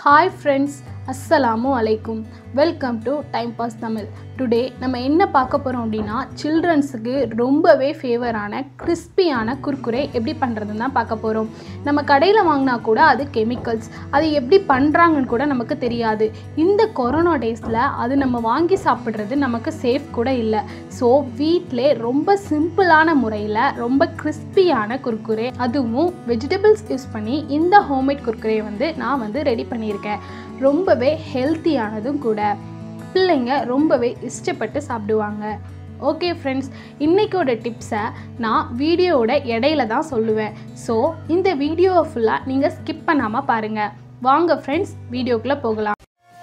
hi friends அஸ்ஸலாமு அலைக்கும் welcome to time pass Tamil today நம்ம என்ன பார்க்க போகிறோம் அப்படின்னா சில்ட்ரன்ஸுக்கு ரொம்பவே ஃபேவரான கிறிஸ்பியான குர்குரே எப்படி பண்ணுறதுன்னு தான் பார்க்க போகிறோம் நம்ம கடையில் வாங்கினா கூட அது கெமிக்கல்ஸ் அது எப்படி பண்ணுறாங்கன்னு கூட நமக்கு தெரியாது இந்த கொரோனா டேஸில் அது நம்ம வாங்கி சாப்பிட்றது நமக்கு சேஃப் கூட இல்லை ஸோ வீட்டிலே ரொம்ப சிம்பிளான முறையில் ரொம்ப கிறிஸ்பியான குர்குரே அதுவும் வெஜிடபிள்ஸ் யூஸ் பண்ணி இந்த ஹோம்மேட் குர்குரே வந்து நான் வந்து ரெடி பண்ணியிருக்கேன் ரொம்பவே ஹெல்த்தியானதும் கூட பிள்ளைங்க ரொம்பவே இஷ்டப்பட்டு சாப்பிடுவாங்க ஓகே ஃப்ரெண்ட்ஸ் இன்றைக்கோட டிப்ஸை நான் வீடியோவோட இடையில தான் சொல்லுவேன் ஸோ இந்த வீடியோவை ஃபுல்லாக நீங்கள் ஸ்கிப் பண்ணாமல் பாருங்கள் வாங்க ஃப்ரெண்ட்ஸ் வீடியோக்குள்ளே போகலாம்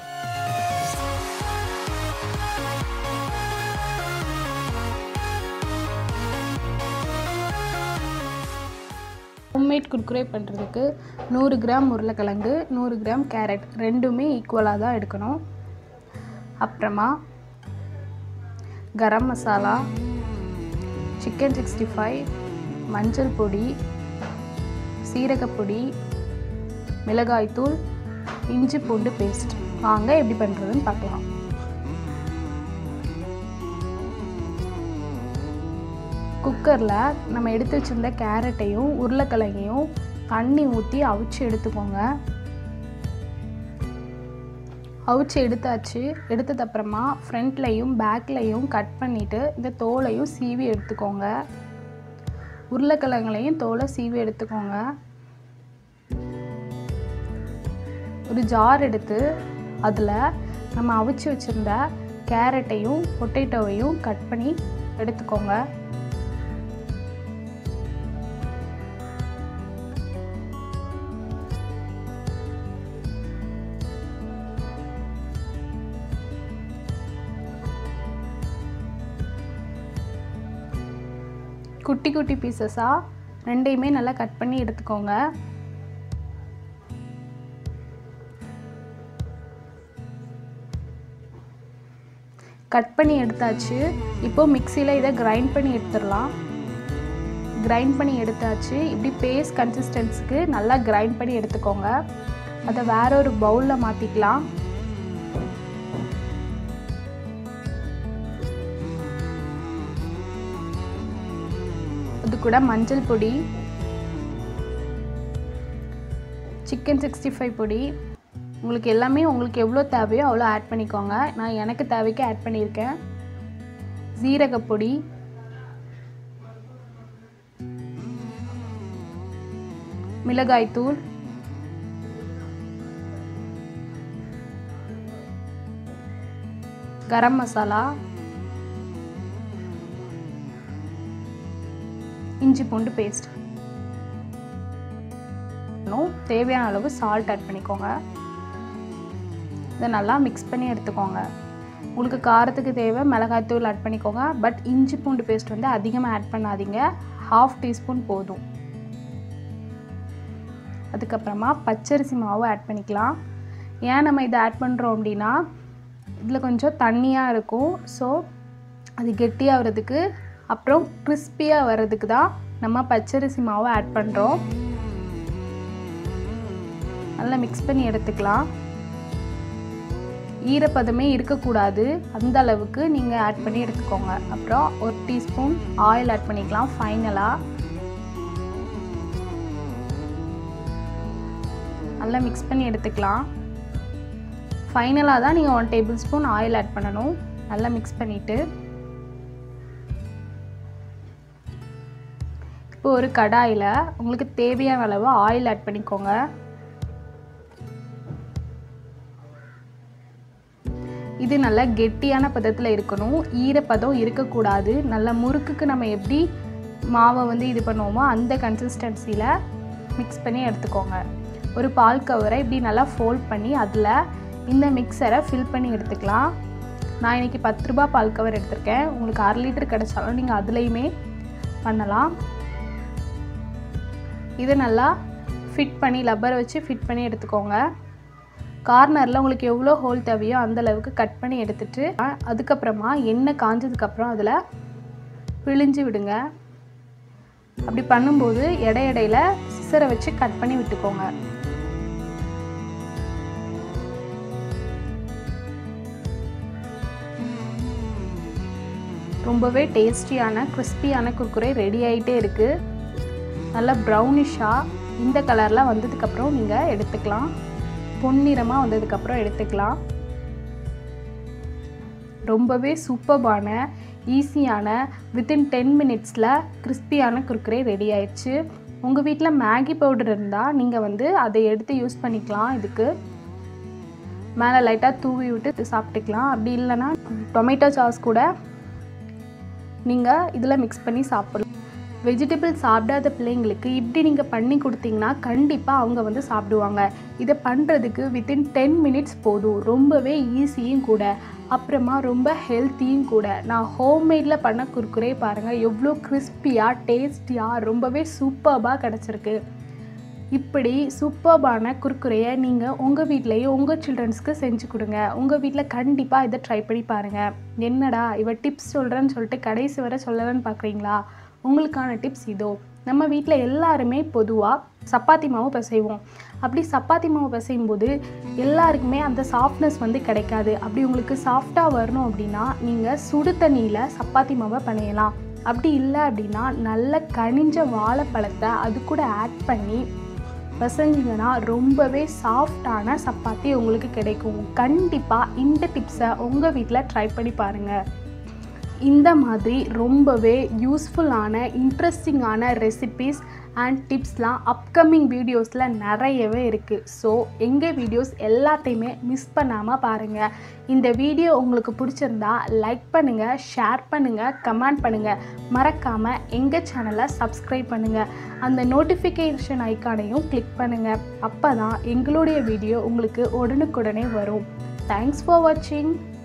ஹோம்மேட் குர்குரே பண்ணுறதுக்கு நூறு கிராம் உருளைக்கிழங்கு நூறு கிராம் கேரட் ரெண்டுமே ஈக்குவலாக தான் எடுக்கணும் அப்புறமா garam masala chicken sixty five மஞ்சள் பொடி சீரகப்பொடி மிளகாய்த்தூள் இஞ்சி பூண்டு பேஸ்ட் வாங்க எப்படி பண்ணுறதுன்னு பார்க்கலாம் குக்கரில் நம்ம எடுத்து வச்சுருந்த கேரட்டையும் உருளைக்கிழங்கையும் தண்ணி ஊற்றி அவிச்சு எடுத்துக்கோங்க அவிச்சு எடுத்தாச்சு எடுத்தது அப்புறமா ஃப்ரண்ட்லையும் பேக்லையும் கட் பண்ணிவிட்டு இந்த தோலையும் சீவி எடுத்துக்கோங்க உருளைக்கிழங்குலையும் தோலை சீவி எடுத்துக்கோங்க ஒரு ஜார் எடுத்து அதில் நம்ம அவிச்சு வச்சுருந்த கேரட்டையும் பொட்டேட்டோவையும் கட் பண்ணி எடுத்துக்கோங்க குட்டி குட்டி பீசஸாக ரெண்டையுமே நல்லா கட் பண்ணி எடுத்துக்கோங்க கட் பண்ணி எடுத்தாச்சு இப்போ மிக்சியில் இதை கிரைண்ட் பண்ணி எடுத்துடலாம் கிரைண்ட் பண்ணி எடுத்தாச்சு இப்படி பேஸ்ட் கன்சிஸ்டன்ஸுக்கு நல்லா கிரைண்ட் பண்ணி எடுத்துக்கோங்க அதை வேற ஒரு பவுலில் மாற்றிக்கலாம் அது கூட மஞ்சள் பொடி சிக்கன் சிக்ஸ்டி ஃபைவ் பொடி உங்களுக்கு எல்லாமே உங்களுக்கு எவ்வளோ தேவையோ அவ்வளோ ஆட் பண்ணிக்கோங்க நான் எனக்கு தேவைக்கு ஆட் பண்ணியிருக்கேன் ஜீரகப்பொடி மிளகாய்த்தூள் கரம் மசாலா இஞ்சி பூண்டு பேஸ்ட் தேவையான அளவு சால்ட் ஆட் பண்ணிக்கோங்க இதை நல்லா மிக்ஸ் பண்ணி எடுத்துக்கோங்க உங்களுக்கு காரத்துக்கு தேவை மிளகாய்த்தூள் ஆட் பண்ணிக்கோங்க பட் இஞ்சி பூண்டு பேஸ்ட் வந்து அதிகமாக ஆட் பண்ணாதீங்க ஹாஃப் டீஸ்பூன் போதும் அதுக்கப்புறமா பச்சரிசி மாவு ஆட் பண்ணிக்கலாம் ஏன் நம்ம இதை ஆட் பண்ணுறோம் அப்படின்னா இதில் கொஞ்சம் தண்ணியாக இருக்கும் ஸோ அது கெட்டியாகிறதுக்கு அப்புறம் கிறிஸ்பியாக வர்றதுக்கு தான் நம்ம பச்சரிசி மாவை ஆட் பண்ணுறோம் நல்லா மிக்ஸ் பண்ணி எடுத்துக்கலாம் ஈரப்பதமே இருக்கக்கூடாது அந்த அளவுக்கு நீங்கள் ஆட் பண்ணி எடுத்துக்கோங்க அப்புறம் ஒரு டீஸ்பூன் ஆயில் ஆட் பண்ணிக்கலாம் ஃபைனலாக நல்லா மிக்ஸ் பண்ணி எடுத்துக்கலாம் ஃபைனலாக தான் நீங்கள் one tablespoon oil add பண்ணணும் நல்லா மிக்ஸ் பண்ணிவிட்டு இப்போ ஒரு கடாயில் உங்களுக்கு தேவையான அளவு ஆயில் ஆட் பண்ணிக்கோங்க இது நல்லா கெட்டியான பதத்தில் இருக்கணும் ஈரப்பதம் இருக்கக்கூடாது நல்ல முறுக்குக்கு நம்ம எப்படி மாவை வந்து இது பண்ணுவோமோ அந்த கன்சிஸ்டன்சியில் மிக்ஸ் பண்ணி எடுத்துக்கோங்க ஒரு பால் கவரை இப்படி நல்லா ஃபோல்ட் பண்ணி அதில் இந்த மிக்சரை ஃபில் பண்ணி எடுத்துக்கலாம் நான் இன்றைக்கி பத்து ரூபா பால் கவர் எடுத்திருக்கேன் உங்களுக்கு அரை லிட்டர் கிடச்சாலும் நீங்கள் அதுலேயுமே பண்ணலாம் இதை நல்லா ஃபிட் பண்ணி லப்பரை வச்சு ஃபிட் பண்ணி எடுத்துக்கோங்க கார்னரில் உங்களுக்கு எவ்வளோ ஹோல் தேவையோ அந்த அளவுக்கு கட் பண்ணி எடுத்துட்டு அதுக்கப்புறமா எண்ணெய் காஞ்சதுக்கப்புறம் அதில் பிழிஞ்சு விடுங்க அப்படி பண்ணும்போது இடை இடையில சிசரை வச்சு கட் பண்ணி விட்டுக்கோங்க ரொம்பவே டேஸ்டியான கிறிஸ்பியான குர்குரே ரெடி ஆகிட்டே இருக்குது நல்லா ப்ரௌனிஷாக இந்த கலரில் வந்ததுக்கப்புறம் நீங்கள் எடுத்துக்கலாம் பொன்னிறமாக வந்ததுக்கப்புறம் எடுத்துக்கலாம் ரொம்பவே சூப்பர்பான ஈஸியான வித்தின் டென் மினிட்ஸில் கிறிஸ்பியான குர்குரே ரெடி ஆயிடுச்சு உங்கள் வீட்டில் மேகி பவுடர் இருந்தால் நீங்கள் வந்து அதை எடுத்து யூஸ் பண்ணிக்கலாம் இதுக்கு மேலே லைட்டாக தூவி விட்டு சாப்பிட்டுக்கலாம் அப்படி இல்லைன்னா டொமேட்டோ சாஸ் கூட நீங்கள் இதில் மிக்ஸ் பண்ணி சாப்பிடலாம் வெஜிடபிள் சாப்பிடாத பிள்ளைங்களுக்கு இப்படி நீங்கள் பண்ணி கொடுத்தீங்கன்னா கண்டிப்பாக அவங்க வந்து சாப்பிடுவாங்க இதை பண்ணுறதுக்கு வித்தின் டென் மினிட்ஸ் போதும் ரொம்பவே ஈஸியும் கூட அப்புறமா ரொம்ப ஹெல்த்தியும் கூட நான் ஹோம்மேடில் பண்ண குர்குரே பாருங்கள் எவ்வளோ கிறிஸ்பியாக டேஸ்டியாக ரொம்பவே சூப்பர்பாக கிடச்சிருக்கு இப்படி சூப்பர்பான குர்குரையை நீங்கள் உங்கள் வீட்லேயும் உங்கள் சில்ட்ரன்ஸ்க்கு செஞ்சு கொடுங்க உங்கள் வீட்டில் கண்டிப்பாக இதை ட்ரை பண்ணி பாருங்கள் என்னடா இவ டிப்ஸ் சொல்கிறேன்னு சொல்லிட்டு கடைசி வரை சொல்லலன்னு பார்க்குறீங்களா உங்களுக்கான டிப்ஸ் இதோ நம்ம வீட்டில் எல்லாருமே பொதுவாக சப்பாத்தி மாவு பிசைவோம் அப்படி சப்பாத்தி மாவு பிசையும் போது எல்லாருக்குமே அந்த சாஃப்ட்னஸ் வந்து கிடைக்காது அப்படி உங்களுக்கு சாஃப்டாக வரணும் அப்படின்னா நீங்கள் சுடு தண்ணியில் சப்பாத்தி மாவை பிணையலாம் அப்படி இல்லை அப்படின்னா நல்ல கனிஞ்ச வாழைப்பழத்தை அது கூட ஆட் பண்ணி பிசைஞ்சிங்கன்னா ரொம்பவே சாஃப்டான சப்பாத்தி உங்களுக்கு கிடைக்கும் கண்டிப்பாக இந்த டிப்ஸை உங்கள் வீட்டில் ட்ரை பண்ணி பாருங்கள் இந்த மாதிரி ரொம்பவே யூஸ்ஃபுல்லான இன்ட்ரெஸ்டிங்கான ரெசிபீஸ் அண்ட் டிப்ஸ்லாம் அப்கமிங் வீடியோஸில் நிறையவே இருக்குது ஸோ எங்கள் வீடியோஸ் எல்லாத்தையுமே மிஸ் பண்ணாமல் பாருங்கள் இந்த வீடியோ உங்களுக்கு பிடிச்சிருந்தா லைக் பண்ணுங்கள் ஷேர் பண்ணுங்கள் கமெண்ட் பண்ணுங்கள் மறக்காமல் எங்கள் சேனலை சப்ஸ்கிரைப் பண்ணுங்கள் அந்த நோட்டிஃபிகேஷன் ஐக்கானையும் கிளிக் பண்ணுங்கள் அப்போ தான் எங்களுடைய வீடியோ உங்களுக்கு உடனுக்குடனே வரும் தேங்க்ஸ் ஃபார் வாட்சிங்